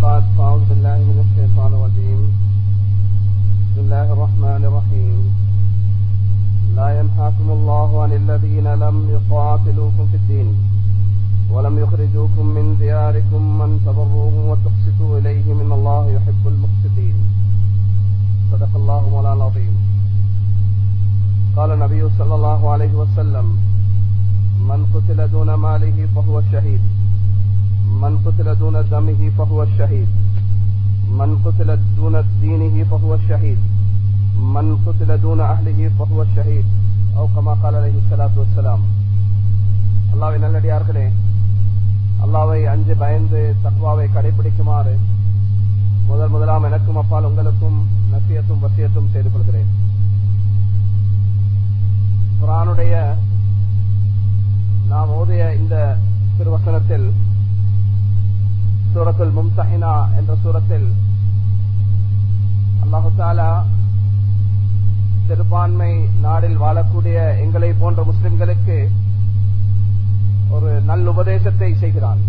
بعد فأعوذ بالله من الشيطان الرجيم بسم الله الرحمن الرحيم لا ينهاكم الله عن الذين لم يقاتلوكم في الدين ولم يخرجوكم من دياركم من تبروهم وتقسطوا إليه من الله يحب المقسطين صدق الله مولانا العظيم قال النبي صلى الله عليه وسلم من قتل دون ماله فهو الشهيد من قتل دون دمه فهو الشهيد من قتل دون دينه فهو الشهيد من قتل دون أهله فهو الشهيد أو كما قال عليه الصلاة والسلام அல்லாவை நல்லடியார்களே அல்லாவை அஞ்சு பயந்து தக்வாவை கடைபிடிக்குமாறு முதல் முதலாம் எனக்கும் அப்பால் உங்களுக்கும் நசியத்தும் வசியத்தும் செய்து கொள்கிறேன் குரானுடைய நாம் ஓதிய இந்த திருவசனத்தில் சூரத்துல் மும்தஹினா என்ற சூரத்தில் அல்லாஹு தாலா சிறுபான்மை நாடில் வாழக்கூடிய எங்களை போன்ற முஸ்லிம்களுக்கு ஒரு நல்ல உபதேசத்தை செய்கிறான்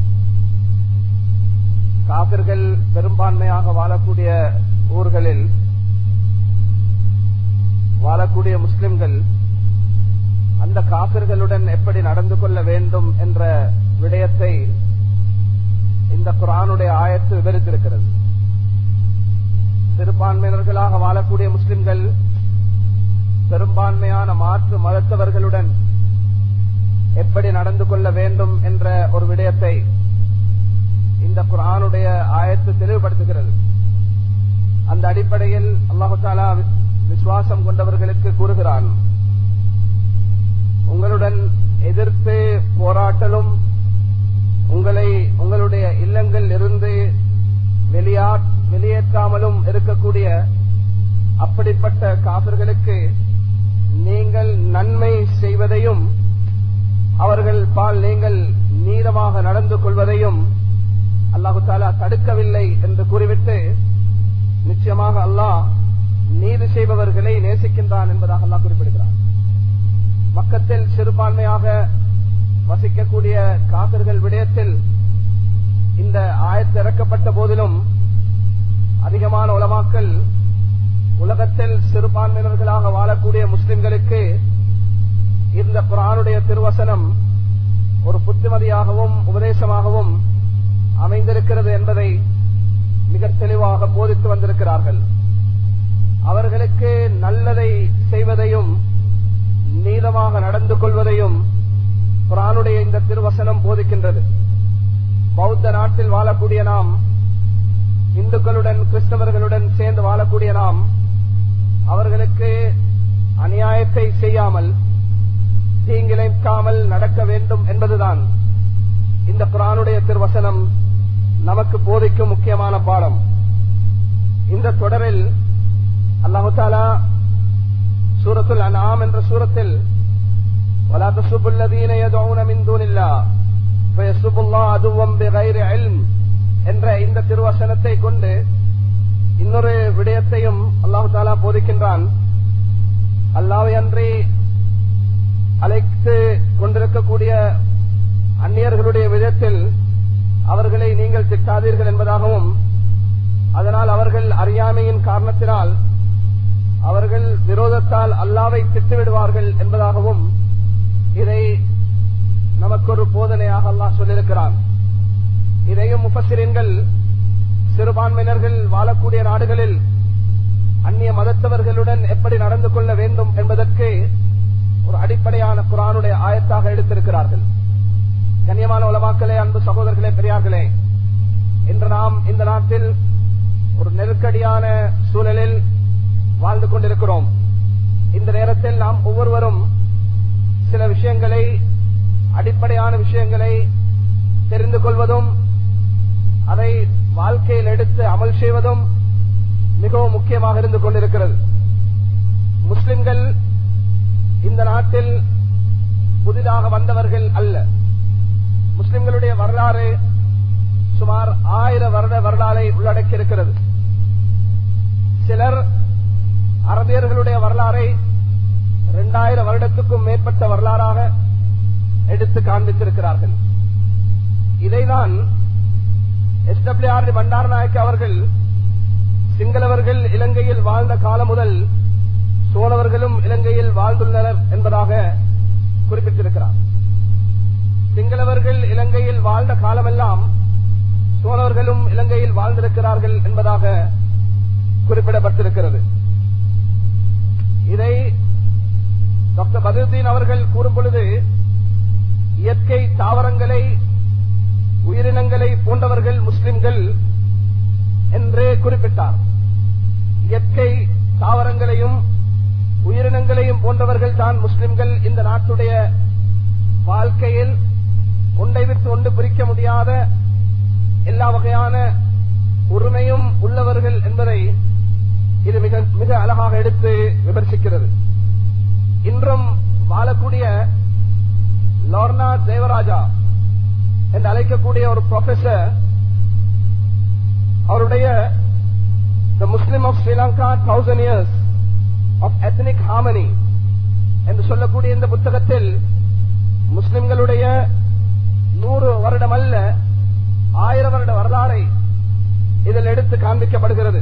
காபிர்கள் பெரும்பான்மையாக வாழக்கூடிய ஊர்களில் வாழக்கூடிய முஸ்லிம்கள் அந்த காபிர்களுடன் எப்படி நடந்து கொள்ள வேண்டும் என்ற விடயத்தை இந்த குரானுடைய ஆயத்து விவரித்திருக்கிறது சிறுபான்மையினர்களாக வாழக்கூடிய முஸ்லிம்கள் பெரும்பான்மையான மாற்று மதத்தவர்களுடன் எப்படி நடந்து கொள்ள வேண்டும் என்ற ஒரு விடயத்தை இந்த குரானுடைய ஆயத்து தெளிவுபடுத்துகிறது அந்த அடிப்படையில் அல்லாஹு தாலா விசுவாசம் கொண்டவர்களுக்கு கூறுகிறான் உங்களுடன் எதிர்த்து போராட்டலும் உங்களை உங்களுடைய இல்லங்கள் இருந்து வெளியா வெளியேற்றாமலும் இருக்கக்கூடிய அப்படிப்பட்ட காசர்களுக்கு நீங்கள் நன்மை செய்வதையும் அவர்கள் பால் நீங்கள் நீதமாக நடந்து கொள்வதையும் அல்லாஹு தாலா தடுக்கவில்லை என்று கூறிவிட்டு நிச்சயமாக அல்லாஹ் நீதி செய்பவர்களை நேசிக்கின்றான் என்பதாக அல்லாஹ் குறிப்பிடுகிறார் பக்கத்தில் சிறுபான்மையாக வசிக்கக்கூடிய காசர்கள் விடயத்தில் இந்த ஆயத்து இறக்கப்பட்ட போதிலும் அதிகமான உலமாக்கள் உலகத்தில் சிறுபான்மையினர்களாக வாழக்கூடிய முஸ்லிம்களுக்கு இந்த குரானுடைய திருவசனம் ஒரு புத்திமதியாகவும் உபதேசமாகவும் அமைந்திருக்கிறது என்பதை மிக தெளிவாக போதித்து வந்திருக்கிறார்கள் அவர்களுக்கு நல்லதை செய்வதையும் நீதமாக நடந்து கொள்வதையும் குரானுடைய இந்த திருவசனம் போதிக்கின்றது பௌத்த நாட்டில் வாழக்கூடிய நாம் இந்துக்களுடன் கிறிஸ்தவர்களுடன் சேர்ந்து வாழக்கூடிய நாம் அவர்களுக்கு அநியாயத்தை செய்யாமல் தீங்கிழைக்காமல் நடக்க வேண்டும் என்பதுதான் இந்த குரானுடைய திருவசனம் நமக்கு போதிக்கும் முக்கியமான பாடம் இந்த தொடரில் அல்லாஹு தாலா சூரத்துல் அனாம் என்ற சூரத்தில் ولا تسبوا الذين يدعون من دون الله فيسبوا الله عدوا بغير علم என்ற இந்த திருவசனத்தை கொண்டு இன்னொரு விடயத்தையும் அல்லாஹு தாலா போதிக்கின்றான் அல்லாவை அன்றி அழைத்து கொண்டிருக்கக்கூடிய அந்நியர்களுடைய விதத்தில் அவர்களை நீங்கள் திட்டாதீர்கள் என்பதாகவும் அதனால் அவர்கள் அறியாமையின் காரணத்தினால் அவர்கள் விரோதத்தால் அல்லாவை திட்டுவிடுவார்கள் என்பதாகவும் இதை நமக்கு ஒரு போதனையாக அல்லாஹ் சொல்லியிருக்கிறான் இதையும் முப்பசிரியன்கள் சிறுபான்மையினர்கள் வாழக்கூடிய நாடுகளில் அந்நிய மதத்தவர்களுடன் எப்படி நடந்து கொள்ள வேண்டும் என்பதற்கு ஒரு அடிப்படையான குரானுடைய ஆயத்தாக எடுத்திருக்கிறார்கள் கண்ணியமான உலமாக்களே அன்பு சகோதரர்களே பெரியார்களே இன்று நாம் இந்த நாட்டில் ஒரு நெருக்கடியான சூழலில் வாழ்ந்து கொண்டிருக்கிறோம் இந்த நேரத்தில் நாம் ஒவ்வொருவரும் சில விஷயங்களை அடிப்படையான விஷயங்களை தெரிந்து கொள்வதும் அதை வாழ்க்கையில் எடுத்து அமல் செய்வதும் மிகவும் முக்கியமாக இருந்து கொண்டிருக்கிறது முஸ்லிம்கள் இந்த நாட்டில் புதிதாக வந்தவர்கள் அல்ல முஸ்லிம்களுடைய வரலாறு சுமார் ஆயிரம் வருட வரலாறை உள்ளடக்கி இருக்கிறது சிலர் அரபியர்களுடைய வரலாறை இரண்டாயிரம் வருடத்துக்கும் மேற்பட்ட வரலாறாக எடுத்து காண்பித்திருக்கிறார்கள் இதைதான் S W R D Bandaranaike அவர்கள் சிங்களவர்கள் இலங்கையில் வாழ்ந்த காலம் முதல் சோழவர்களும் இலங்கையில் வாழ்ந்துள்ளனர் என்பதாக குறிப்பிட்டிருக்கிறார் சிங்களவர்கள் இலங்கையில் வாழ்ந்த காலமெல்லாம் சோழவர்களும் இலங்கையில் வாழ்ந்திருக்கிறார்கள் என்பதாக குறிப்பிடப்பட்டிருக்கிறது இதை டாக்டர் பதருதீன் அவர்கள் கூறும் பொழுது இயற்கை தாவரங்களை உயிரினங்களை போன்றவர்கள் முஸ்லிம்கள் என்று குறிப்பிட்டார் இயற்கை தாவரங்களையும் உயிரினங்களையும் போன்றவர்கள் தான் முஸ்லிம்கள் இந்த நாட்டுடைய வாழ்க்கையில் ஒன்றை விட்டு ஒன்று பிரிக்க முடியாத எல்லா வகையான உரிமையும் உள்ளவர்கள் என்பதை இது மிக மிக அழகாக எடுத்து விமர்சிக்கிறது இன்றும் வாழக்கூடிய லோர்னா தேவராஜா என்று அழைக்கக்கூடிய ஒரு ப்ரொஃபசர் அவருடைய the Muslim of Sri Lanka thousand years of ethnic harmony என்று சொல்லக்கூடிய இந்த புத்தகத்தில் முஸ்லிம்களுடைய நூறு வருடம் அல்ல ஆயிரம் வருட வரலாறை இதில் எடுத்து காண்பிக்கப்படுகிறது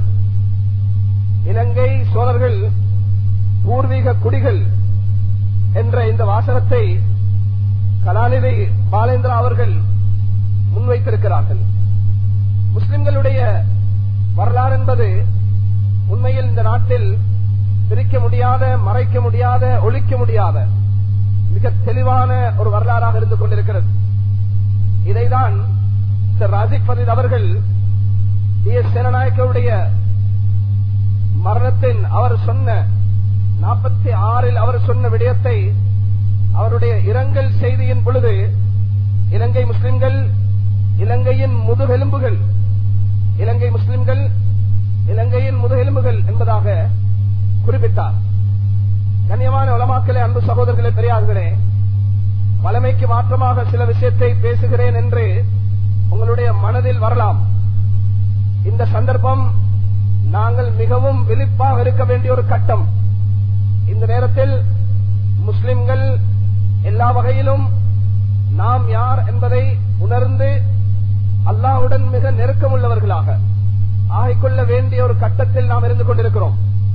இலங்கை சோழர்கள் பூர்வீக குடிகள் என்ற இந்த வாசகத்தை கலாநிதி பாலேந்திரா அவர்கள் முன்வைத்திருக்கிறார்கள் முஸ்லிம்களுடைய வரலாறு என்பது உண்மையில் இந்த நாட்டில் பிரிக்க முடியாத மறைக்க முடியாத ஒழிக்க முடியாத மிக தெளிவான ஒரு வரலாறாக இருந்து கொண்டிருக்கிறது இதைதான் சர் ராஜிக் பதீத் அவர்கள் டி எஸ் சேனநாயக்கருடைய மரணத்தின் அவர் சொன்ன நாற்பத்தி ஆறில் அவர் சொன்ன விடயத்தை அவருடைய இரங்கல் செய்தியின் பொழுது இலங்கை முஸ்லிம்கள் இலங்கையின் முதுகெலும்புகள் இலங்கை முஸ்லிம்கள் இலங்கையின் முதுகெலும்புகள் என்பதாக குறிப்பிட்டார் கண்ணியமான உலமாக்களே அன்பு சகோதரர்களே பெரியார்களே வளமைக்கு மாற்றமாக சில விஷயத்தை பேசுகிறேன் என்று உங்களுடைய மனதில் வரலாம் இந்த சந்தர்ப்பம் நாங்கள் மிகவும் விழிப்பாக இருக்க வேண்டிய ஒரு கட்டம் இந்த நேரத்தில் முஸ்லிம்கள் எல்லா வகையிலும் நாம் யார் என்பதை உணர்ந்து அல்லாஹ்வுடன் மிக நெருக்கமுள்ளவர்களாக ஆகிக்கொள்ள வேண்டிய ஒரு கட்டத்தில் நாம் இருந்து கொண்டிருக்கிறோம்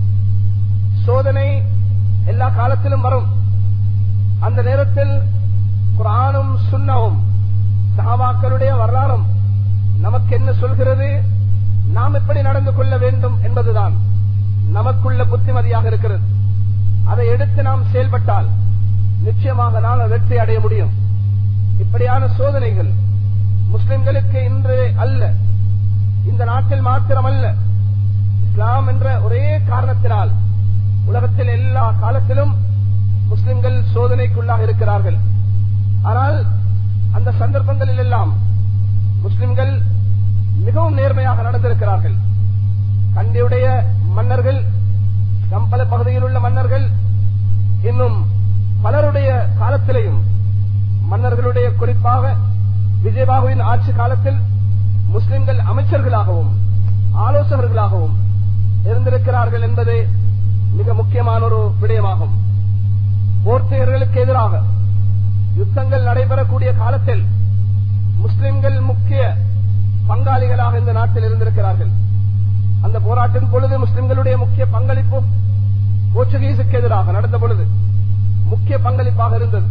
சோதனை எல்லா காலத்திலும் வரும் அந்த நேரத்தில் குரானும் சுன்னவும் சஹாபாக்களுடைய வரலாறும் நமக்கு என்ன சொல்கிறது நாம் எப்படி நடந்து கொள்ள வேண்டும் என்பதுதான் நமக்குள்ள புத்திமதியாக இருக்கிறது அதை எடுத்து நாம் செயல்பட்டால் நிச்சயமாக நாம் வெற்றி அடைய முடியும் இப்படியான சோதனைகள் முஸ்லிம்களுக்கு இன்று அல்ல இந்த நாட்டில் மாத்திரமல்ல இஸ்லாம் என்ற ஒரே காரணத்தினால் உலகத்தில் எல்லா காலத்திலும் முஸ்லிம்கள் சோதனைக்குள்ளாக இருக்கிறார்கள் ஆனால் அந்த சந்தர்ப்பங்களில் எல்லாம் முஸ்லிம்கள் மிகவும் நேர்மையாக நடந்திருக்கிறார்கள் கண்டியுடைய மன்னர்கள் கம்பல பகுதியில் உள்ள மன்னர்கள் இன்னும் பலருடைய காலத்திலேயும் மன்னர்களுடைய குறிப்பாக விஜயபாகுவின் ஆட்சி காலத்தில் முஸ்லிம்கள் அமைச்சர்களாகவும் ஆலோசகர்களாகவும் இருந்திருக்கிறார்கள் என்பது மிக முக்கியமான ஒரு விடயமாகும் போர்த்துகர்களுக்கு எதிராக யுத்தங்கள் நடைபெறக்கூடிய காலத்தில் முஸ்லிம்கள் முக்கிய பங்காளிகளாக இந்த நாட்டில் இருந்திருக்கிறார்கள் அந்த போராட்டின் பொழுது முஸ்லிம்களுடைய முக்கிய பங்களிப்பு போர்ச்சுகீசுக்கு எதிராக நடந்த பொழுது முக்கிய பங்களிப்பாக இருந்தது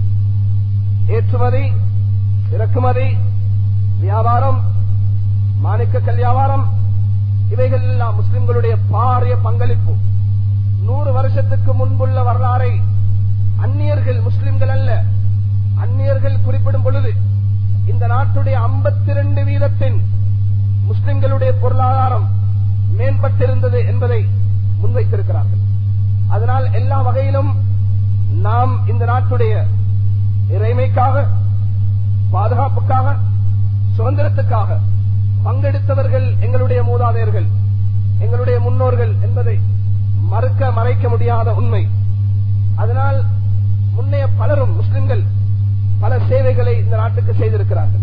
ஏற்றுமதி இறக்குமதி வியாபாரம் மாணிக்க கல் வியாபாரம் இவைகள் எல்லாம் முஸ்லிம்களுடைய பாரிய பங்களிப்பு நூறு வருஷத்துக்கு முன்புள்ள வரலாறை அந்நியர்கள் முஸ்லிம்கள் அல்ல அந்நியர்கள் குறிப்பிடும் பொழுது இந்த நாட்டுடைய 52 வீதத்தின் முஸ்லிம்களுடைய பொருளாதாரம் மேம்பட்டிருந்தது என்பதை முன்வைத்திருக்கிறார்கள் அதனால் எல்லா வகையிலும் நாம் இந்த நாட்டுடைய இறைமைக்காக பாதுகாப்புக்காக சுதந்திரத்துக்காக பங்கெடுத்தவர்கள் எங்களுடைய மூதாதையர்கள் எங்களுடைய முன்னோர்கள் என்பதை மறுக்க மறைக்க முடியாத உண்மை அதனால் முன்னைய பலரும் முஸ்லிம்கள் பல சேவைகளை இந்த நாட்டுக்கு செய்திருக்கிறார்கள்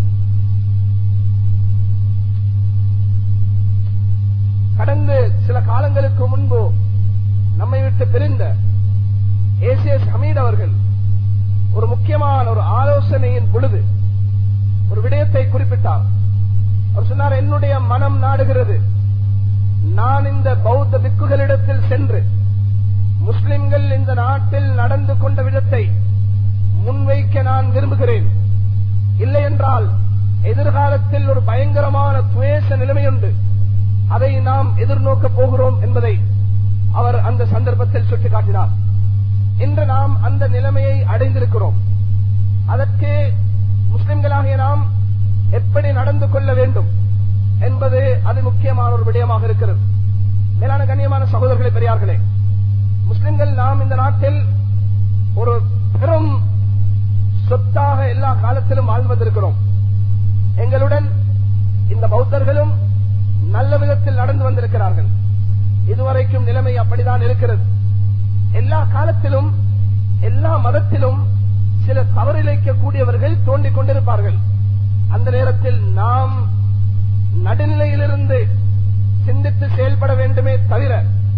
கடந்த சில காலங்களுக்கு முன்பு நம்மை விட்டு பிரிந்த ஏசிஎஸ் ஹமீத் அவர்கள் ஒரு முக்கியமான ஒரு ஆலோசனையின் பொழுது ஒரு விடயத்தை குறிப்பிட்டார் அவர் சொன்னார் என்னுடைய மனம் நாடுகிறது நான் இந்த பௌத்த பிக்குகளிடத்தில் சென்று முஸ்லிம்கள் இந்த நாட்டில் நடந்து கொண்ட விதத்தை முன்வைக்க நான் விரும்புகிறேன் இல்லை என்றால் எதிர்காலத்தில் ஒரு பயங்கரமான துவேஷ நிலைமையுண்டு அதை நாம் எதிர்நோக்க போகிறோம் என்பதை அவர் அந்த சந்தர்ப்பத்தில் சுட்டிக்காட்டினார் இன்று நாம் அந்த நிலைமையை அடைந்திருக்கிறோம் அதற்கு முஸ்லிம்களாகிய நாம் எப்படி நடந்து கொள்ள வேண்டும் என்பது அது முக்கியமான ஒரு விடயமாக இருக்கிறது மேலான கண்ணியமான சகோதரர்களே பெரியார்களே முஸ்லிம்கள் நாம் இந்த நாட்டில் ஒரு பெரும் சொத்தாக எல்லா காலத்திலும் வாழ்ந்து வந்திருக்கிறோம் எங்களுடன் இந்த பௌத்தர்களும் நல்ல விதத்தில் நடந்து வந்திருக்கிறார்கள் இதுவரைக்கும் நிலைமை அப்படிதான் இருக்கிறது எல்லா காலத்திலும் எல்லா மதத்திலும் சில தவறிழைக்கக்கூடியவர்கள் தோண்டிக் கொண்டிருப்பார்கள் அந்த நேரத்தில் நாம் நடுநிலையிலிருந்து சிந்தித்து செயல்பட வேண்டுமே தவிர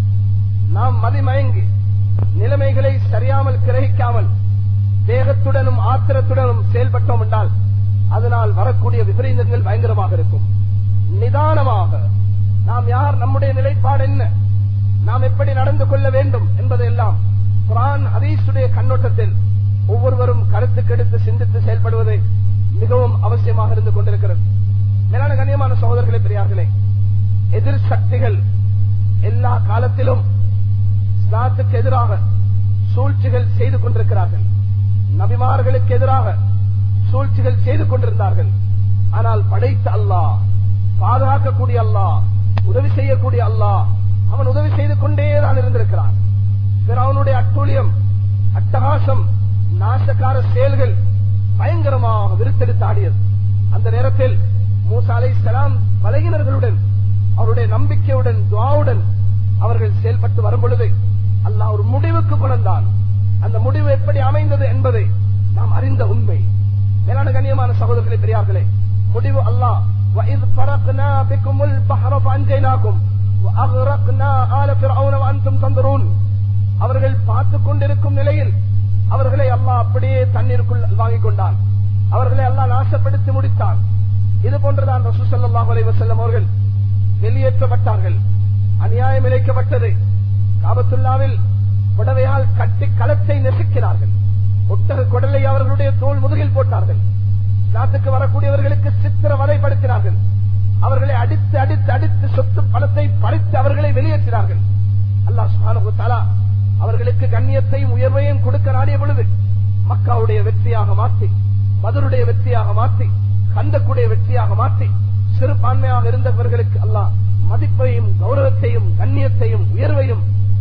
நாம் மதிமயங்கி நிலைமைகளை சரியாமல் கிரகிக்காமல் வேகத்துடனும் ஆத்திரத்துடனும் செயல்பட்டோம் என்றால் அதனால் வரக்கூடிய விபரீதங்கள் பயங்கரமாக இருக்கும் நிதானமாக நாம் யார் நம்முடைய நிலைப்பாடு என்ன நாம் எப்படி நடந்து கொள்ள வேண்டும் என்பதையெல்லாம் குரான் ஹதீஸுடைய கண்ணோட்டத்தில் ஒவ்வொருவரும் கருத்துக்கெடுத்து சிந்தித்து செயல்படுவது மிகவும் அவசியமாக இருந்து கொண்டிருக்கிறது மேலான கண்ணியமான சகோதரர்களே பெரியார்களே எதிர் சக்திகள் எல்லா காலத்திலும் இஸ்லாத்துக்கு எதிராக சூழ்ச்சிகள் செய்து கொண்டிருக்கிறார்கள் நபிமார்களுக்கு எதிராக சூழ்ச்சிகள் செய்து கொண்டிருந்தார்கள் ஆனால் படைத்த அல்லாஹ் பாதுகாக்கக்கூடிய அல்லாஹ் உதவி செய்யக்கூடிய அல்லாஹ் அவன் உதவி செய்து கொண்டேதான் இருந்திருக்கிறான் அவனுடைய அட்டூழியம் அட்டகாசம் நாசக்கார செயல்கள் பயங்கரமாக விருத்தெடுத்து ஆடியது அந்த நேரத்தில் மூசா அலை சலாம் பலகினர்களுடன் அவருடைய நம்பிக்கையுடன் துவாவுடன் அவர்கள் செயல்பட்டு வரும் பொழுது அல்லாஹ் ஒரு முடிவுக்கு கொண்டான் அந்த முடிவு எப்படி அமைந்தது என்பதை நாம் அறிந்த உண்மை மேலான கண்ணியமான சகோதரர்களே பெரியார்களே முடிவு அல்லாஹ் وَإِذْ فَرَقْنَا بِكُمُ الْبَحْرَ فَأَنْجَيْنَاكُمْ وَأَغْرَقْنَا آلَ فِرْعَوْنَ وَأَنْتُمْ تَنْظُرُونَ அவர்கள் பார்த்துக் கொண்டிருக்கும் நிலையில் அவர்களை அல்லாஹ் அப்படியே தண்ணீருக்குள் வாங்கிக் கொண்டான் அவர்களை அல்லாஹ் நாசப்படுத்தி முடித்தான் இது போன்றுதான் ரசூ ஸல்லல்லாஹு அலைஹி வஸல்லம் அவர்கள் வெளியேற்றப்பட்டார்கள் அநியாயம் இழைக்கப்பட்டது காபத்துல்லாவில் புடவையால் கட்டி களத்தை நெசுக்கினார்கள் ஒட்டக குடலை அவர்களுடைய தோல் முதுகில் போட்டார்கள் நாட்டுக்கு வரக்கூடியவர்களுக்கு சித்திர வதைப்படுத்தினார்கள் அவர்களை அடித்து அடித்து அடித்து சொத்து பணத்தை பறித்து அவர்களை வெளியேற்றினார்கள் அல்லாஹ் சுப்ஹானஹு வ தஆலா அவர்களுக்கு கண்ணியத்தையும் உயர்வையும் கொடுக்க நாடிய பொழுது மக்காவுடைய வெற்றியாக மாற்றி மதுருடைய வெற்றியாக மாற்றி கந்தக்குடைய வெற்றியாக மாற்றி சிறுபான்மையாக இருந்தவர்களுக்கு அல்லாஹ் மதிப்பையும் கௌரவத்தையும் கண்ணியத்தையும் உயர்வையும்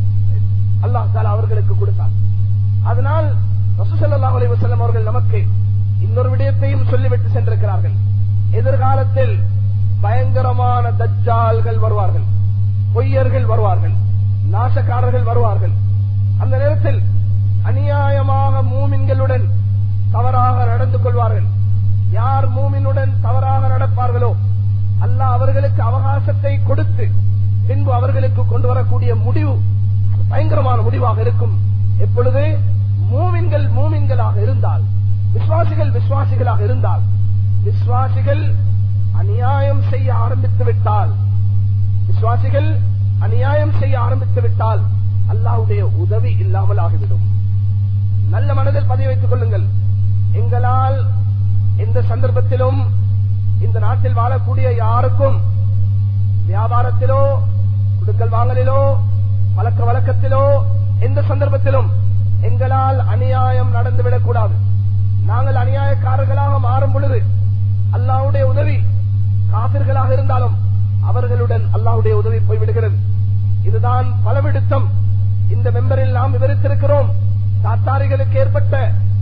அல்லாஹ் தாலா அவர்களுக்கு கொடுத்தார் அதனால் ரசூசல்லாஹ் அலைஹி வஸல்லம் அவர்கள் நமக்கு இன்னொரு விடயத்தையும் சொல்லிவிட்டு சென்றிருக்கிறார்கள் எதிர்காலத்தில் பயங்கரமான தஜ்ஜால்கள் வருவார்கள் பொய்யர்கள் வருவார்கள் நாசக்காரர்கள் வருவார்கள் அந்த நேரத்தில் அநியாயமாக மூமின்களுடன் தவறாக நடந்து கொள்வார்கள் யார் மூமினுடன் தவறாக நடப்பார்களோ அல்லாஹ் அவர்களுக்கு அவகாசத்தை கொடுத்து பின்பு அவர்களுக்கு கொண்டு வரக்கூடிய முடிவு அது பயங்கரமான முடிவாக இருக்கும் எப்பொழுது மூமின்கள் மூமின்களாக இருந்தால் விசுவாசிகள் விசுவாசிகளாக இருந்தால் விசுவாசிகள் அநியாயம் செய்ய ஆரம்பித்து விட்டால் விசுவாசிகள் அநியாயம் செய்ய ஆரம்பித்து விட்டால் அல்லாஹ்வுடைய உதவி இல்லாமல் ஆகிவிடும் நல்ல மனதில் பதிய வைத்துக் கொள்ளுங்கள் எங்களால் எந்த சந்தர்ப்பத்திலும் இந்த நாட்டில் வாழக்கூடிய யாருக்கும் வியாபாரத்திலோ குடுக்கல் வாங்கலிலோ பழக்க வழக்கத்திலோ எந்த சந்தர்ப்பத்திலும் எங்களால் அநியாயம் நடந்துவிடக் கூடாது நாங்கள் அநியாயக்காரர்களாக மாறும் பொழுது அல்லாஹ்வுடைய உதவி காபிர்களாக இருந்தாலும் அவர்களுடன் அல்லாஹ்வுடைய உதவி போய்விடுகிறது இதுதான் பலவிடுத்தம் இந்த மெம்பரில் நாம் விவரித்திருக்கிறோம் தாத்தாரிகளுக்கு ஏற்பட்ட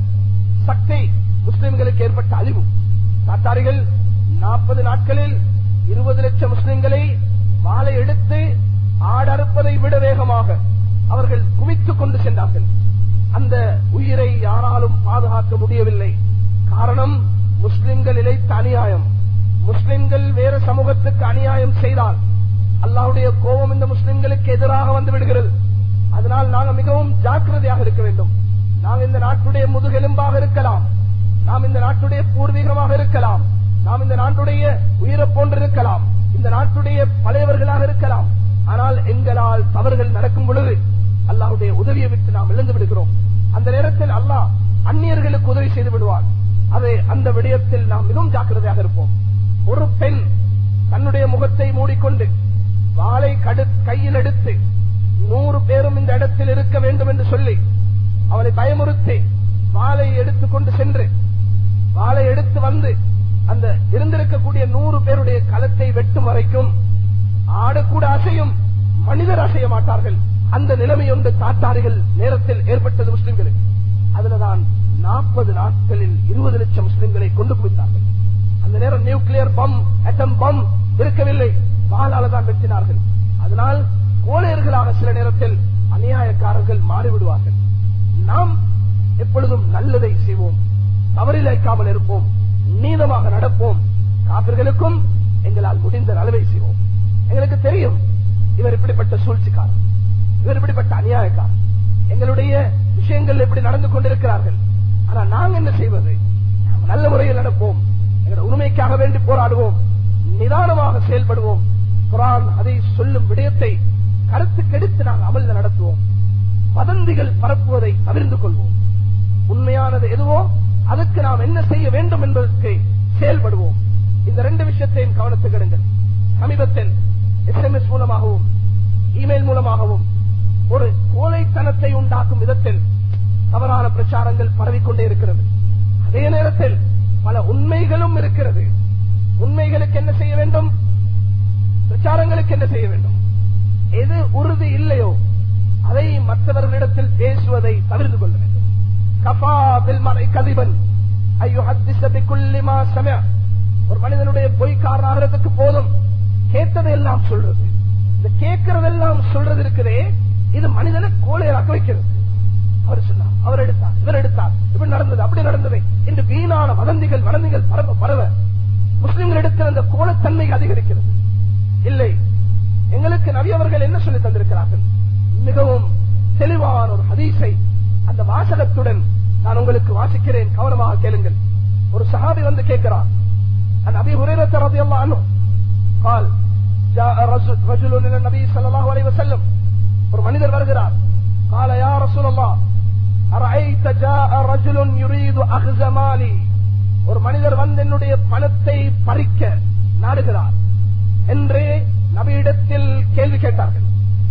சக்தி முஸ்லிம்களுக்கு ஏற்பட்ட அழிவு தாத்தாரிகள் நாற்பது நாட்களில் இருபது லட்சம் முஸ்லிம்களை வாளை எடுத்து ஆடறுப்பதை விட வேகமாக அவர்கள் குவித்துக் கொண்டு சென்றார்கள் அந்த உயிரை யாராலும் பாதுகாக்க முடியவில்லை காரணம் முஸ்லிம்கள் இழைத்த அநியாயம் முஸ்லிம்கள் வேறு சமூகத்துக்கு அநியாயம் செய்தால் அல்லாஹ்வுடைய கோபம் இந்த முஸ்லிம்களுக்கு எதிராக வந்து விடுகிறது அதனால் நாங்கள் மிகவும் ஜாக்கிரதையாக இருக்க வேண்டும் நாங்கள் இந்த நாட்டுடைய முதுகெலும்பாக இருக்கலாம் நாம் இந்த நாட்டுடைய பூர்வீகமாக இருக்கலாம் நாம் இந்த நாட்டுடைய உயிரை போன்றிருக்கலாம் இந்த நாட்டுடைய பழையவர்களாக இருக்கலாம் ஆனால் எங்களால் தவறுகள் நடக்கும் பொழுது அல்லாஹ்வுடைய உதவியை விட்டு நாம் இழந்து விடுகிறோம் அந்த நேரத்தில் அல்லாஹ் அந்நியர்களுக்கு உதவி செய்து விடுவார் அது அந்த விடயத்தில் நாம் மிகவும் ஜாக்கிரதையாக இருப்போம் ஒரு பெண் தன்னுடைய முகத்தை மூடிக்கொண்டு வாளை கடு கையில் எடுத்து நூறு பேரும் இந்த இடத்தில் இருக்க வேண்டும் என்று சொல்லி அவளை பயமுறுத்தி வாளை எடுத்துக்கொண்டு சென்று வாளை எடுத்து வந்து அந்த இருந்திருக்கக்கூடிய நூறு பேருடைய களத்தை வெட்டும் வரைக்கும் ஆடக்கூட அசையும் மனிதர் அசைய மாட்டார்கள் அந்த நிலைமை ஒன்று தாத்தாரிகள் நேரத்தில் ஏற்பட்டது முஸ்லிம்களுக்கு அதுலதான் நாற்பது நாட்களில் இருபது லட்சம் முஸ்லிம்களை கொண்டு குவித்தார்கள் அந்த நேரம் நியூக்ளியர் பம் அட்டம் பம் இருக்கவில்லை வாளால தான் வெட்டினார்கள் அதனால் கோழையர்களாக சில நேரத்தில் அநியாயக்காரர்கள் மாறிவிடுவார்கள் நாம் எப்பொழுதும் நல்லதை செய்வோம் தவறிழைக்காமல் இருப்போம் நீதமாக நடப்போம் காப்பிர்களுக்கும் எங்களால் முடிந்த அளவை செய்வோம் எங்களுக்கு தெரியும் இவர் இப்படிப்பட்ட சூழ்ச்சிக்காரர் இவர் இப்படிப்பட்ட அநியாயக்காரர் எங்களுடைய விஷயங்கள் எப்படி நடந்து கொண்டிருக்கிறார்கள் ஆனா நாங்க என்ன செய்வது நாம் நல்ல முறையில் நடப்போம் எங்களுடைய உரிமைக்காக வேண்டி போராடுவோம் நிதானமாக செயல்படுவோம் குரான் அதை சொல்லும் விடயத்தை கருத்துக்கெடுத்து நாங்கள் அமல்ல நடத்துவோம் வதந்திகள் பரப்புவதை தவிர்த்து கொள்வோம் உண்மையானது எதுவோ அதுக்கு நாம் என்ன செய்ய வேண்டும் என்பதற்கு செயல்படுவோம் இந்த ரெண்டு விஷயத்தையும் கவனத்துக்கு எடுங்கள் சமீபத்தில் எஸ்எம்எஸ் மூலமாகவும் இமெயில் மூலமாகவும் ஒரு கோழைத்தனத்தை உண்டாக்கும் விதத்தில் தவறான பிரச்சாரங்கள் பரவிக்கொண்டே இருக்கிறது அதே நேரத்தில் பல உண்மைகளும் இருக்கிறது உண்மைகளுக்கு என்ன செய்ய வேண்டும் பிரச்சாரங்களுக்கு என்ன செய்ய வேண்டும் எது உறுதி இல்லையோ அதை மற்றவர்களிடத்தில் பேசுவதை தவிர்த்து கொள்ள வேண்டும் கபா பில்மறை கதிபன் ஐயோ ஹத்திசபிக்குள்ளிமா சமய ஒரு மனிதனுடைய பொய்க்காரனாகிறதுக்கு போதும் கேட்டதை எல்லாம் சொல்றது இந்த கேட்கறதெல்லாம் சொல்றது இருக்குதே இது மனிதனை கோழையராக்க வைக்கிறது அவர் சொன்னார் அவர் எடுத்தார் இவர் எடுத்தார் இப்படி நடந்தது அப்படி நடந்தது என்று வீணான வதந்திகள் வதந்திகள் பரவ பரவ முஸ்லிம்களிடத்தில் அந்த கோலத்தன்மை அதிகரிக்கிறது இல்லை எங்களுக்கு நபி அவர்கள் என்ன சொல்லி தந்திருக்கிறார்கள் மிகவும் தெளிவான ஒரு ஹதீஸை அந்த வாசகத்துடன் நான் உங்களுக்கு வாசிக்கிறேன் கவனமாக கேளுங்கள் ஒரு சஹாபி வந்து கேட்கிறார் அந்த அபி ஹுரேரத் ரலியல்லாஹு அன்ஹு قال جاء رجل رجل الى النبي صلى الله عليه وسلم ஒரு மனிதர் வருகிறார் قال يا رسول الله ارايت جاء رجل يريد اخذ مالي ஒரு மனிதர் வந்து என்னுடைய பணத்தை பறிக்க நாடுகிறார் என்று நபியிடத்தில் கேள்வி கேட்டார்கள்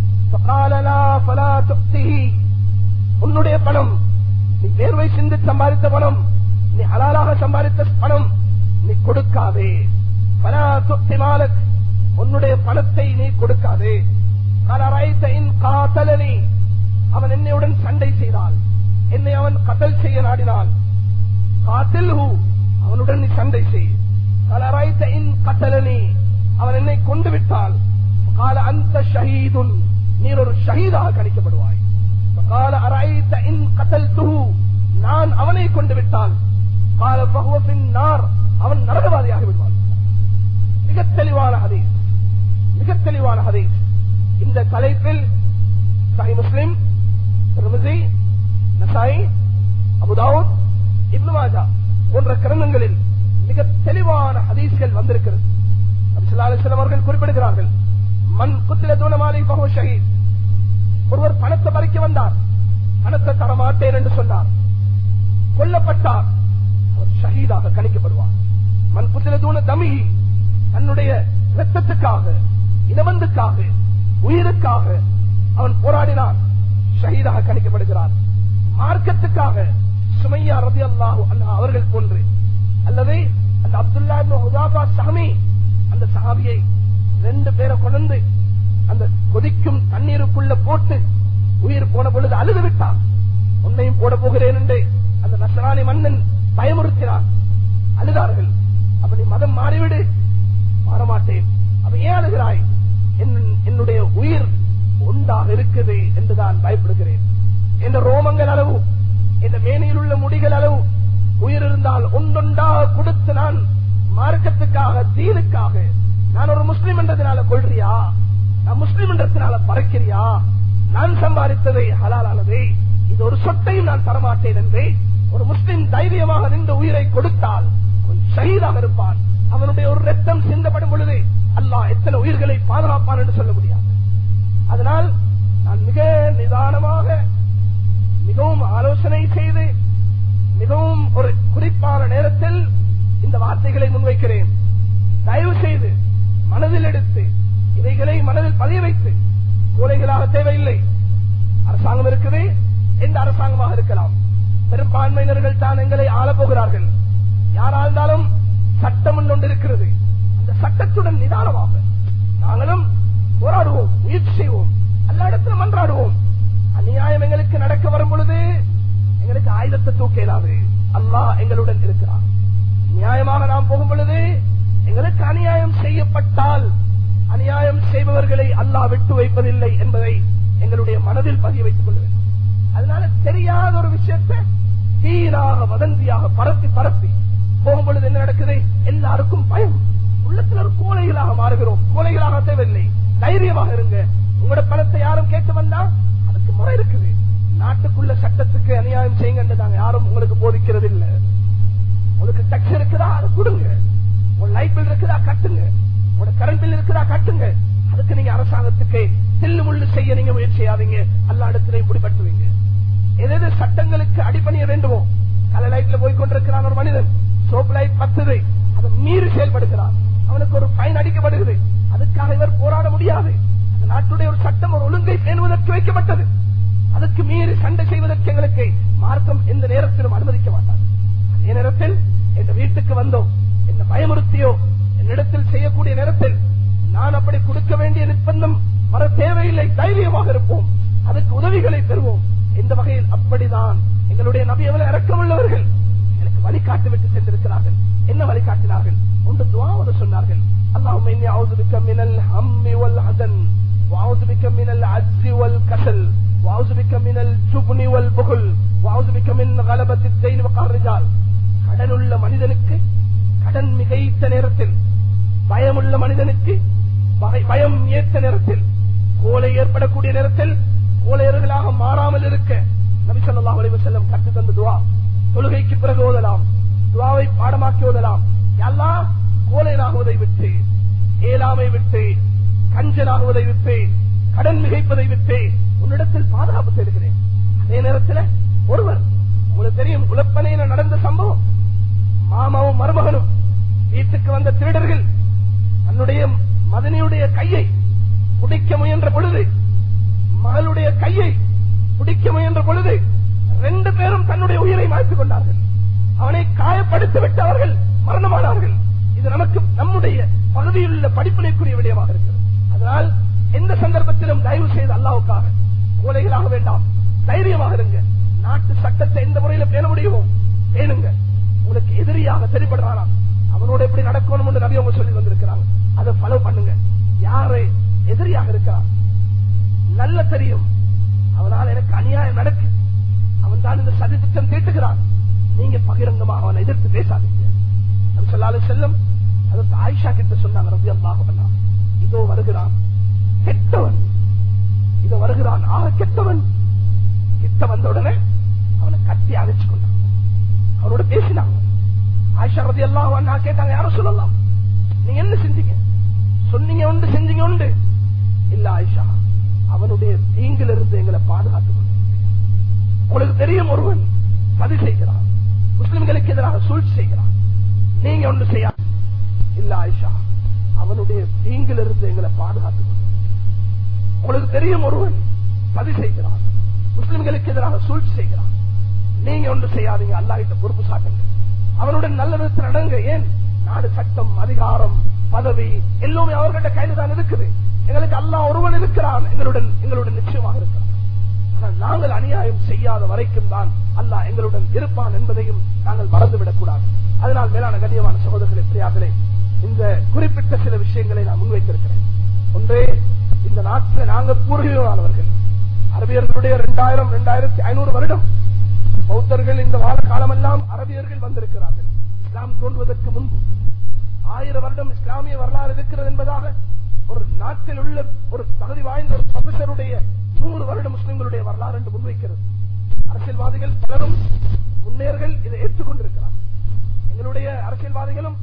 فقال لا فلا تؤته உன்னுடைய பணம் நீ வேர்வை சிந்து சம்பாதித்த பணம் நீ ஹலாலாக சம்பாதித்த பணம் நீ கொடுக்காதே பலா துப்தி மாலக் உன்னுடைய பணத்தை நீ கொடுக்காதே கலரைத்த இன் காத்தலனி அவன் என்னையுடன் சண்டை செய்தால் என்னை அவன் கதல் செய்ய நாடினான் காத்தில் அவனுடன் நீ சண்டை செய் கலரைத்த இன் கத்தலனி அவன் என்னை கொண்டு விட்டால் கால அந்த ஷஹீதுன் நீர் ஒரு ஷஹீதாக கணிக்கப்படுவாய் கால அரைத்த இன் கத்தல் நான் அவனை கொண்டு விட்டால் கால பகுவத்தின் நார் அவன் நரகவாதியாகி விடுவான் மிக தெளிவான ஹதீஸ் மிக தெளிவான ஹதீஸ் இந்த தலைப்பில் சஹி முஸ்லிம் திருமதி நசாய் அபுதாவுத் இப்னு மாஜா போன்ற கிரந்தங்களில் மிக தெளிவான ஹதீஸ்கள் வந்திருக்கிறது நபிசுல்லாஸ்லம் அவர்கள் குறிப்பிடுகிறார்கள் மண் குத்தில தூணமாலை பகவ ஷஹீத் ஒருவர் பணத்தை பறிக்க வந்தார் பணத்தை தரமாட்டேன் என்று சொன்னார் கொல்லப்பட்டார் அவர் ஷஹீதாக கணிக்கப்படுவார் மண் குத்தில தூண தமிழி தன்னுடைய ரத்தத்துக்காக இனவந்துக்காக உயிருக்காக அவன் போராடினான் ஷஹீதாக கணிக்கப்படுகிறார் மார்க்கத்துக்காக சுமையா ரதி அல்லாஹு அவர்கள் போன்று அல்லது அந்த அப்துல்லா ஹுதாபா சஹமி அந்த சஹாபியை ரெண்டு பேரை கொண்டு அந்த கொதிக்கும் தண்ணீருக்குள்ள போட்டு உயிர் போன பொழுது அழுது விட்டான் உன்னையும் போட போகிறேன் என்று அந்த நசராணி மன்னன் பயமுறுத்தினான் அழுதார்கள் அப்ப நீ மதம் மாறிவிடு மாறமாட்டேன் அப்ப ஏன் அழுகிறாய் என்னுடைய உயிர் ஒன்றாக இருக்குது என்று நான் பயப்படுகிறேன் என்ற ரோமங்கள் அளவு இந்த மேனியில் உள்ள முடிகள் அளவு உயிர் இருந்தால் ஒன்றொன்றாக கொடுத்து நான் மார்க்கத்துக்காக தீனுக்காக நான் ஒரு முஸ்லிம் என்றதுனால கொள்றியா நான் முஸ்லிம் என்றதுனால பறக்கிறியா நான் சம்பாதித்ததை ஹலாலானதை இது ஒரு சொட்டையும் நான் தரமாட்டேன் என்று ஒரு முஸ்லிம் தைரியமாக நின்று உயிரை கொடுத்தால் கொஞ்சம் ஷஹீதாக இருப்பான் அவனுடைய ஒரு ரத்தம் சிந்தப்படும் பொழுது அல்லாஹ் எத்தனை உயிர்களை பாதுகாப்பான் என்று சொல்ல முடியாது அதனால் நான் மிக நிதானமாக மிகவும் ஆலோசனை செய்து மிகவும் ஒரு குறிப்பான நேரத்தில் இந்த வார்த்தைகளை முன்வைக்கிறேன் தயவு செய்து மனதில் எடுத்து இவைகளை மனதில் பதிய வைத்து கோலைகளாக தேவையில்லை அரசாங்கம் இருக்குது எந்த அரசாங்கமாக இருக்கலாம் பெரும்பான்மையினர்கள் தான் எங்களை ஆளப் போகிறார்கள் யாராஇருந்தாலும் சட்டம் ஒன்று இருக்கிறது அந்த சட்டத்துடன் நிதானமாக நாங்களும் போராடுவோம் முயற்சி செய்வோம் எல்லா இடத்திலும் மன்றாடுவோம் அநியாயம் எங்களுக்கு நடக்க வரும் பொழுது எங்களுக்கு ஆயுதத்தை தூக்க இயலாது அல்லாஹ் எங்களுடன் இருக்கிறார் நியாயமாக நாம் போகும் பொழுது எங்களுக்கு அநியாயம் செய்யப்பட்டால் அநியாயம் செய்பவர்களை அல்லாஹ் விட்டு வைப்பதில்லை என்பதை எங்களுடைய மனதில் பதிய வைத்துக் கொள்ள வேண்டும் அதனால தெரியாத ஒரு விஷயத்தை வீணாக வதந்தியாக பரப்பி பரப்பி போகும் பொழுது என்ன நடக்குது எல்லாருக்கும் பயம் உள்ளத்துல ஒரு கோலைகளாக மாறுகிறோம் கோலைகளாக தேவையில்லை தைரியமாக இருங்க உங்களோட பணத்தை யாரும் கேட்டு வந்தா அதுக்கு முறை இருக்குது நாட்டுக்குள்ள சட்டத்துக்கு அநியாயம் செய்யுங்க நாங்க யாரும் உங்களுக்கு போதிக்கிறது இல்ல உங்களுக்கு டக்ஸ் இருக்குதா அதை கொடுங்க உங்க லைட் பில் இருக்குதா கட்டுங்க உங்களோட கரண்ட் பில் இருக்குதா கட்டுங்க அதுக்கு நீங்க அரசாங்கத்துக்கு தில்லு முள்ளு செய்ய நீங்க முயற்சி செய்யாதீங்க எல்லா இடத்திலையும் பிடிபட்டுவீங்க எது சட்டங்களுக்கு அடிப்பணிய வேண்டுமோ கல லைட்ல போய் கொண்டிருக்கிறான் ஒரு மனிதன் சோப் லைட் பத்துது அதை மீறி செயல்படுகிறான் அவனுக்கு ஒரு ஃபைன் அடிக்கப்படுகிறது அதுக்காக இவர் போராட முடியாது அந்த நாட்டுடைய ஒரு சட்டம் ஒரு ஒழுங்கை பேணுவதற்கு வைக்கப்பட்டது அதுக்கு மீறி சண்டை செய்வதற்கு எங்களுக்கு மார்க்கம் எந்த நேரத்திலும் அனுமதிக்க மாட்டார் அதே நேரத்தில் எங்க வீட்டுக்கு வந்தோம் என்ன பயமுறுத்தியோ என்னிடத்தில் செய்யக்கூடிய நேரத்தில் நான் அப்படி கொடுக்க வேண்டிய நிர்பந்தம் வர தேவையில்லை தைரியமாக இருப்போம் அதுக்கு உதவிகளை பெறுவோம் எந்த வகையில் அப்படிதான் எங்களுடைய நபி எவ்வளவு இறக்கமுள்ளவர்கள் எனக்கு வழிகாட்டு விட்டு சென்றிருக்கிறார்கள் என்ன வழிகாட்டினார்கள் ஒன்று துவாவது சொன்னார்கள் اللهم اني اعوذ بك من الهم والحزن واعوذ بك من العجز والكسل واعوذ بك من الجبن والبخل واعوذ بك من غلبة الدين وقهر الرجال கடனுள்ள மனிதனுக்கு கடன் மிகைத்த நேரத்தில் பயமுள்ள மனிதனுக்கு பகை- பயம் ஏற்ற நேரத்தில் கோலை ஏற்படக்கூடிய நேரத்தில் கோலையர்களாக மாறாமல் இருக்க நபி ஸல்லல்லாஹு அலைஹி வஸல்லம் கற்று தந்த துவா தொழுகைக்கு பிறகு ஓதலாம் துவாவை பாடமாக்கி ஓதலாம் அல்லாஹ் கோலையனாகுவதை விட்டு ஏழாமை விட்டு கஞ்சனாகுவதை விட்டு கடன் மிகைப்பதை விட்டு உன்னிடத்தில் பாதுகாப்பு தேடுகிறேன் அதே நேரத்தில் ஒருவர் உங்களுக்கு தெரியும் உலப்பனையில நடந்த சம்பவம் மாமாவும் மருமகனும் வீட்டுக்கு வந்த திருடர்கள் தன்னுடைய மதனியுடைய கையை பிடிக்க முயன்ற பொழுது மகளுடைய கையை பிடிக்க முயன்ற பொழுது ரெண்டு பேரும் தன்னுடைய உயிரை மாய்த்துக் கொண்டார்கள் அவனை காயப்படுத்தி விட்டு அவர்கள் மரணமானார்கள் இது நமக்கு நம்முடைய பகுதியில் உள்ள படிப்பினைக்குரிய விடயமாக இருக்கிறது அதனால் எந்த சந்தர்ப்பத்திலும் தயவு செய்து அல்லாவுக்காக கோலைகளாக வேண்டாம் தைரியமாக இருங்க நாட்டு சட்டத்தை எந்த முறையில பேண முடியுமோ பேணுங்க உங்களுக்கு எதிரியாக தெரிபடுறானா அவனோட எப்படி நடக்கணும் என்று நபி அவங்க சொல்லி வந்திருக்கிறாங்க அதை ஃபாலோ பண்ணுங்க யாரு எதிரியாக இருக்கிறான் நல்ல தெரியும் அவனால் எனக்கு அநியாயம் நடக்கு அவன் தான் இந்த சதி திட்டம் தீட்டுகிறான் நீங்க பகிரங்கமா அவனை எதிர்த்து பேசாதீங்க நபி ஸல்லல்லாஹு அலைஹி வஸல்லம் அதற்கு ஆயிஷா கிட்ட சொன்னாங்க ரபி அல்லாஹ் இதோ வருகிறான் கெட்டவன் இதோ வருகிறான் ஆக கெட்டவன் கிட்ட வந்த உடனே அவனை கட்டி அணைச்சு கொண்டான் அவரோட பேசினாங்க ஆயிஷா ரதி எல்லாம் கேட்டாங்க யாரும் சொல்லலாம் நீங்க என்ன செஞ்சீங்க சொன்னீங்க உண்டு செஞ்சீங்க உண்டு இல்ல ஆயிஷா அவனுடைய தீங்கிலிருந்து இருந்து எங்களை பாதுகாத்துக் கொண்டு உங்களுக்கு தெரியும் ஒருவன் சதி செய்கிறான் முஸ்லிம்களுக்கு எதிராக சூழ்ச்சி செய்கிறான் நீங்க ஒன்று செய்ய இல்ல ஆயிஷா அவனுடைய தீங்கிலிருந்து இருந்து எங்களை பாதுகாத்துக் கொண்டு உங்களுக்கு தெரியும் ஒருவன் சதி செய்கிறான் முஸ்லிம்களுக்கு எதிராக சூழ்ச்சி செய்கிறான் நீங்க ஒன்று செய்யாதீங்க அல்லாஹ்கிட்ட பொறுப்பு சாட்டுங்க அவனுடன் நல்ல விதத்தில் நடங்க ஏன் நாடு சட்டம் அதிகாரம் பதவி எல்லாமே அவர்கிட்ட கையில தான் இருக்குது எங்களுக்கு அல்லாஹ் ஒருவன் இருக்கிறான் எங்களுடன் எங்களுடன் நிச்சயமாக இருக்கிறான் ஆனால் நாங்கள் அநியாயம் செய்யாத வரைக்கும் தான் அல்லாஹ் எங்களுடன் இருப்பான் என்பதையும் நாங்கள் மறந்துவிடக் கூடாது அதனால் மேலான கண்ணியமான சகோதரர்களே பிரியார்களே இந்த குறிப்பிட்ட சில விஷயங்களை நான் முன்வைத்திருக்கிறேன் ஒன்றே இந்த நாட்டில் நாங்கள் பூர்வீகமானவர்கள் அரபியர்களுடைய இரண்டாயிரம் இரண்டாயிரத்தி ஐநூறு வருடம் பௌத்தர்கள் இந்த வாழ காலமெல்லாம் அரபியர்கள் வந்திருக்கிறார்கள் இஸ்லாம் தோன்றுவதற்கு முன்பு ஆயிரம் வருடம் இஸ்லாமிய வரலாறு இருக்கிறது என்பதாக ஒரு நாட்டில் உள்ள ஒரு தகுதி வாய்ந்த ஒரு ப்ரொஃபசருடைய நூறு வருட முஸ்லிம்களுடைய வரலாறு என்று முன்வைக்கிறது அரசியல்வாதிகள் பலரும் முன்னேர்கள் இதை ஏற்றுக்கொண்டிருக்கிறார் எங்களுடைய அரசியல்வாதிகளும்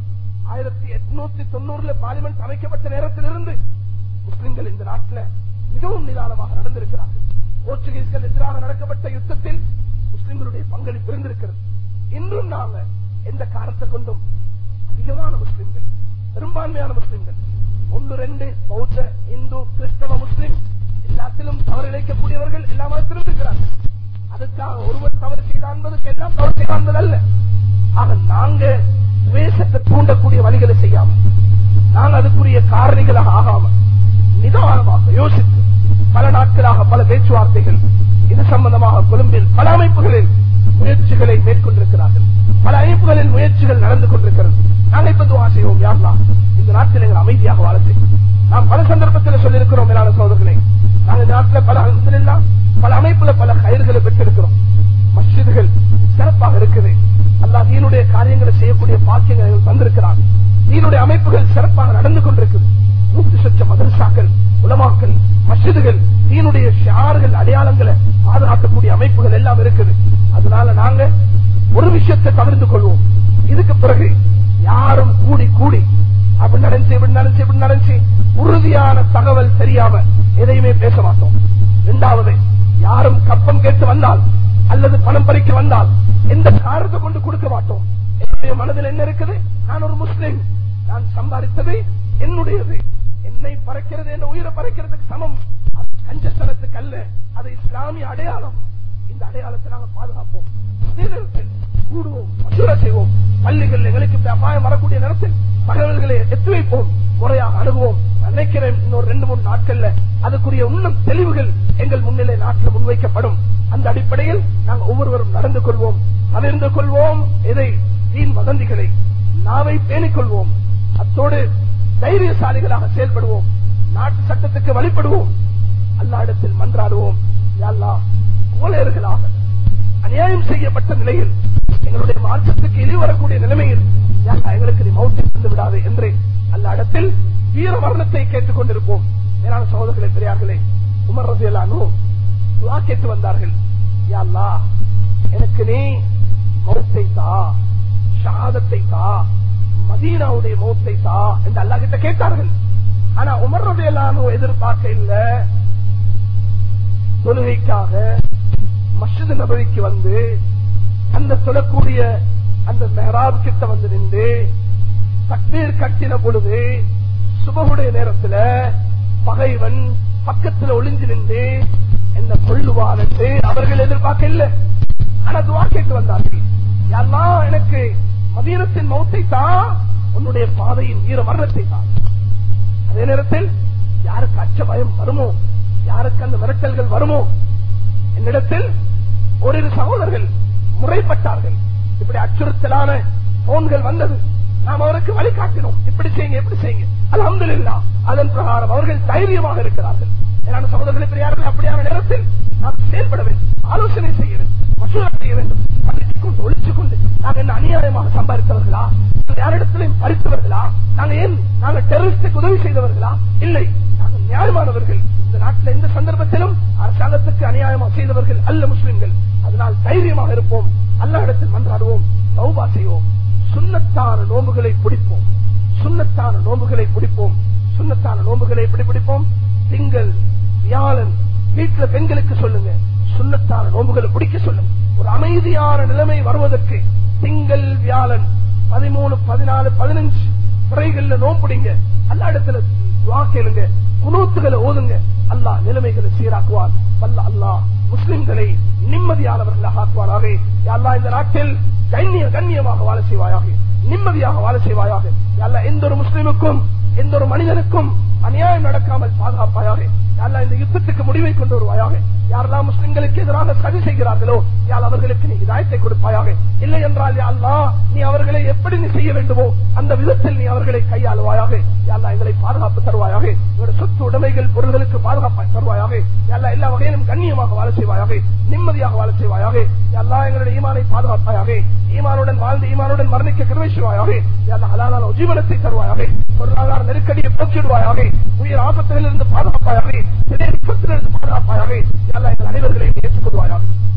ஆயிரத்தி எட்நூத்தி தொண்ணூறுல பார்லிமெண்ட் அமைக்கப்பட்ட நேரத்திலிருந்து முஸ்லிம்கள் இந்த நாட்டில் மிகவும் நிதானமாக நடந்திருக்கிறார்கள் போர்ச்சுகீஸ்கள் எதிராக நடக்கப்பட்ட யுத்தத்தில் முஸ்லிம்களுடைய பங்களிப்பு இருந்திருக்கிறது இன்றும் நாங்க எந்த காரணத்தை கொண்டும் அதிகமான முஸ்லிம்கள் பெரும்பான்மையான முஸ்லிம்கள் ஒன்று ரெண்டு பௌத்த இந்து கிறிஸ்தவ முஸ்லிம் எல்லாத்திலும் தவறு இழைக்கக்கூடியவர்கள் எல்லா மதத்திலும் இருக்கிறார்கள் அதுக்காக ஒருவர் தவறு செய்தான் என்பதுக்கு எல்லாம் தவறு செய்தான் என்பதல்ல ஆக நாங்க துவேஷத்தை தூண்டக்கூடிய வழிகளை செய்யாம நாங்கள் அதுக்குரிய காரணிகளாக ஆகாம நிதானமாக யோசித்து பல நாட்களாக பல பேச்சுவார்த்தைகள் இது சம்பந்தமாக கொழும்பில் பல அமைப்புகளில் முயற்சிகளை மேற்கொண்டிருக்கிறார்கள் பல அமைப்புகளில் முயற்சிகள் நடந்து கொண்டிருக்கிறது நாங்கள் இப்ப துவா செய்வோம் யாரெல்லாம் இந்த நாட்டில் எங்கள் அமைதியாக வாழ செய்யும் நாம் பல சந்தர்ப்பத்தில் சொல்லியிருக்கிறோம் மேலான சோதர்களே நாங்கள் இந்த நாட்டில் பல அல்ஹம்துலில்லாஹ் பல அமைப்புல பல கயிறுகளை பெற்றிருக்கிறோம் மஸ்ஜிதுகள் சிறப்பாக இருக்குது அல்லாஹ் தீனுடைய காரியங்களை செய்யக்கூடிய பாக்கியங்களை எங்களுக்கு தந்திருக்கிறார் தீனுடைய அமைப்புகள் சிறப்பாக நடந்து கொண்டிருக்குது நூத்தி சொச்ச மதரசாக்கள் உலமாக்கள் மஸ்ஜிதுகள் தீனுடைய ஷியார்கள் அடையாளங்களை பாதுகாக்கக்கூடிய அமைப்புகள் எல்லாம் இருக்குது அதனால நாங்க ஒரு விஷயத்தை தவிர்த்து கொள்வோம் இதுக்கு பிறகு யாரும் கூடி கூடி அப்படி நடந்துச்சு இப்படி நடந்துச்சு இப்படி நடந்துச்சு உறுதியான தகவல் தெரியாம எதையுமே பேச மாட்டோம் இரண்டாவது யாரும் கப்பம் கேட்டு வந்தால் அல்லது பணம் பறிக்க வந்தால் எந்த காரணத்தை கொண்டு கொடுக்க மாட்டோம் என்னுடைய மனதில் என்ன இருக்குது நான் ஒரு முஸ்லிம் நான் சம்பாதித்தது என்னுடையது என்னை பறக்கிறது என்ற உயிரை பறக்கிறதுக்கு சமம் அது கஞ்சத்தனத்துக்கு அல்ல அது இஸ்லாமிய அடையாளம் இந்த அடையாளத்தை நாங்கள் பாதுகாப்போம் அதே நேரத்தில் கூடுவோம் மசூரா செய்வோம் பள்ளிகள் எங்களுக்கு இப்படி அபாயம் வரக்கூடிய நேரத்தில் தகவல்களை எத்து வைப்போம் முறையாக அணுகுவோம் நான் நினைக்கிறேன் இன்னொரு ரெண்டு மூணு நாட்கள்ல அதுக்குரிய இன்னும் தெளிவுகள் எங்கள் முன்னிலை நாட்டில் முன்வைக்கப்படும் அந்த அடிப்படையில் நாங்கள் ஒவ்வொருவரும் நடந்து கொள்வோம் பகிர்ந்து கொள்வோம் எதை வீண் வதந்திகளை நாவை பேணிக் கொள்வோம் அத்தோடு தைரியசாலிகளாக செயல்படுவோம் நாட்டு சட்டத்துக்கு வழிபடுவோம் அல்லா இடத்தில் மன்றாடுவோம் யா அல்லாஹ், கோழையர்களாக அநியாயம் செய்யப்பட்ட நிலையில் எங்களுடைய மார்க்கத்துக்கு இழி வரக்கூடிய நிலைமையில் யா அல்லாஹ், எங்களுக்கு நீ மௌத்தை தந்து விடாது என்று அல்ல இடத்தில் வீர மரணத்தை கேட்டுக் கொண்டிருப்போம் மேலான சகோதரர்களே பெரியார்களே உமர் ரசியலானு துவா கேட்டு வந்தார்கள் யா அல்லாஹ், எனக்கு நீ மௌத்தை தா ஷஹாதத்தை தா மதீனாவுடைய மௌத்தை தா என்று அல்லாஹ் கிட்ட கேட்டார்கள் ஆனா உமர் ரதியல்லானு எதிர்பார்க்க இல்ல தொழுகைக்காக மஸ்ஜித் நபவிக்கு வந்து அந்த தொழக்கூடிய அந்த மெஹராப் கிட்ட வந்து நின்று தக்பீர் கட்டின பொழுது சுபகுடைய நேரத்துல பகைவன் பக்கத்துல ஒளிஞ்சு நின்று என்ன கொள்ளுவான் என்று அவர்கள் எதிர்பார்க்க இல்ல ஆனா துவா கேட்டு வந்தார்கள் யாரெல்லாம் எனக்கு மதீனத்தின் மௌத்தை தான் உன்னுடைய பாதையின் வீர மரணத்தை தான் அதே நேரத்தில் யாருக்கு அச்ச பயம் வருமோ யாருக்கு அந்த மிரட்டல்கள் வருமோ என்னிடத்தில் ஓரிரு சகோதரர்கள் முறைப்பட்டார்கள் இப்படி அச்சுறுத்தலான போன்கள் வந்தது நாம் அவருக்கு வழிகாட்டினோம் இப்படி செய்யுங்க இப்படி செய்யுங்க அல்ஹம்துலில்லாஹ் அதன் பிரகாரம் அவர்கள் தைரியமாக இருக்கிறார்கள் ஏன்னா சகோதரர்களை பெரியார்கள் அப்படியான நேரத்தில் நாம் செயல்பட வேண்டும் ஆலோசனை செய்ய வேண்டும் மசூரா செய்ய வேண்டும் படித்துக் கொண்டு ஒழித்துக் கொண்டு நாங்கள் என்ன அநியாயமாக சம்பாதித்தவர்களா நாங்கள் யாரிடத்திலையும் பறித்தவர்களா நாங்க ஏன் நாங்கள் டெரரிஸ்டுக்கு உதவி செய்தவர்களா இல்லை நாங்கள் நியாயமானவர்கள் இந்த நாட்டில் எந்த சந்தர்ப்பத்திலும் அரசாங்கத்துக்கு அநியாயமாக செய்தவர்கள் அல்ல முஸ்லிம்கள் அதனால் தைரியமாக இருப்போம் அல்ல இடத்தில் மன்றாடுவோம் தௌபா செய்வோம் சுண்ணத்தான நோம்புகளை பிடிப்போம் சுண்ணத்தான நோம்புகளை பிடிப்போம் சுண்ணத்தான நோம்புகளை எப்படி பிடிப்போம் திங்கள் வியாழன் வீட்டுல பெண்களுக்கு சொல்லுங்க சுண்ணத்தான நோம்புகளை பிடிக்க சொல்லுங்க ஒரு அமைதியான நிலைமை வருவதற்கு திங்கள் வியாழன் பதிமூணு பதினாலு பதினஞ்சு துறைகள்ல நோம்பிடிங்க அல்ல இடத்துல துவா கேளுங்க குனூத்துகளை ஓதுங்க அல்லாஹ் நிலைமைகளை சீராக்குவான் வல்ல அல்லாஹ் முஸ்லிம்களை நிம்மதியானவர்களாக ஆக்குவாராக யா அல்லாஹ் இந்த நாட்டில் கண்ணிய கண்ணியமாக வாழ செய்வாயாக நிம்மதியாக வாழ செய்வாயாக யா அல்லாஹ் எந்த ஒரு முஸ்லிமுக்கும் எந்த ஒரு மனிதனுக்கும் அநியாயம் நடக்காமல் பாதுகாப்பாயாக யா அல்லாஹ் இந்த யுத்தத்துக்கு முடிவை கொண்டு வருவாயாக யாரெல்லாம் முஸ்லிம்களுக்கு எதிராக சதி செய்கிறார்களோ யார் அவர்களுக்கு நீ இதாயத்தை கொடுப்பாயாக இல்லை என்றால் யா அல்லாஹ் நீ அவர்களை எப்படி நீ செய்ய வேண்டுமோ அந்த விதத்தில் நீ அவர்களை கையாளுவாயாக யா அல்லாஹ் எங்களை பாதுகாப்பு தருவாயாக எங்களுடைய சொத்து உடைமைகள் பொருள்களுக்கு பாதுகாப்பு தருவாயாக யா அல்லாஹ் எல்லா வகையிலும் கண்ணியமாக வாழ செய்வாயாக நிம்மதியாக வாழ செய்வாயாக யா அல்லாஹ் எங்களுடைய ஈமானை பாதுகாப்பாயாக ஈமானுடன் வாழ்ந்து ஈமானுடன் மரணிக்க கிருவை செய்வாயாக யா அல்லாஹ் ஹலாலான ஜீவனத்தை தருவாயாக பொருளாதார நெருக்கடியை போக்கிடுவாயாக உயிர் ஆபத்திலிருந்து பாதுகாப்பாயாக திடீர் விபத்திலிருந்து பாதுகாப்பாயாக யா அல்லாஹ் எங்கள் அனைவர்களையும் ஏற்றுக்கொள்வாயாக